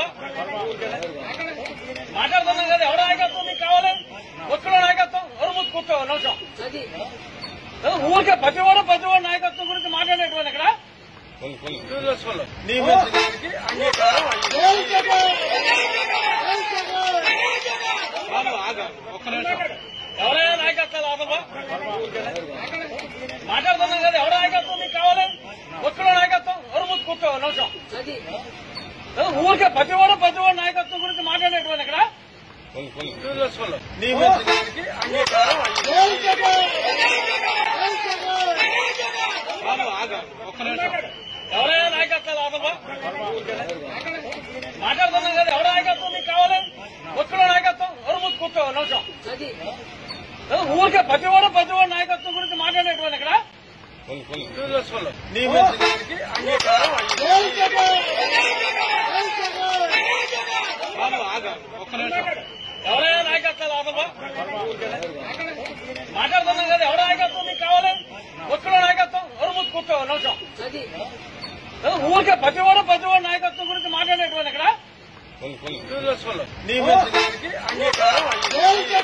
ఆదమ్మా మాట్లాడుతున్నాం కదా ఎవడ నాయకత్వం నీకు కావాలి ఒక్కడ నాయకత్వం ఎవరు ముందు కూర్చో ఒక నిమిషం ఊరికే ప్రతివాడు ప్రతివాడు నాయకత్వం గురించి మాట్లాడేటువంటి ఇక్కడ నీ మంచిదానికి అంగీకారం అయ్యింది. బాబు, ఆగు. ఒక్క నిమిషం. ఎవరైనా నాయకత్వాలు ఆదమ్మా మాట్లాడుతున్నాం కదా ఎవడ నాయకత్వం నీకు కావాలి ఒక్కడ నాయకత్వం ఎవరు ముందు కూర్చో ఒక నిమిషం ఊరికే ప్రతివాడు ప్రతివాడు నాయకత్వం గురించి మాట్లాడేటువంటి ఇక్కడ నీ మంచిదానికి అంగీకారం అయ్యింది. బాబు, ఆగు. ఒక్క నిమిషం. ఎవరైనా నాయకత్వాలు ఆదమ్మా మాట్లాడుతున్నాం కదా ఎవడ నాయకత్వం నీకు కావాలి ఒక్కడ నాయకత్వం ఎవరు ముందు కూర్చో ఒక నిమిషం ఊరికే ప్రతివాడు ప్రతివాడు నాయకత్వం గురించి మాట్లాడేటువంటి ఇక్కడ నీ మంచిదానికి అంగీకారం అయ్యింది. బాబు, ఆగు. ఒక్క నిమిషం. ఎవరైనా నాయకత్వాలు ఆదమ్మా మాట్లాడుతున్నాం కదా ఎవడ నాయకత్వం నీకు కావాలి ఒక్కడ నాయకత్వం ఎవరు ముందు కూర్చో ఒక నిమిషం ఊరికే ప్రతివాడు ప్రతివాడు నాయకత్వం గురించి మాట్లాడేటువంటి ఇక్కడ నీ మంచిదానికి అంగీకారం అయ్యింది.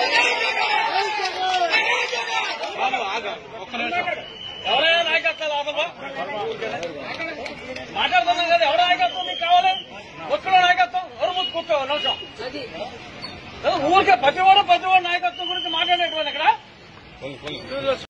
బాబు, ఆగు. ఒక్క నిమిషం. ఎవరైనా నాయకత్వాలు ఆదమ్మా మాట్లాడుతున్నాం కదా ఎవడ నాయకత్వం నీకు కావాలి ఒక్కడ నాయకత్వం ఎవరు ముందు కూర్చో ఒక నిమిషం ఊరికే ప్రతివాడు ప్రతివాడు నాయకత్వం గురించి మాట్లాడేటువంటి ఇక్కడ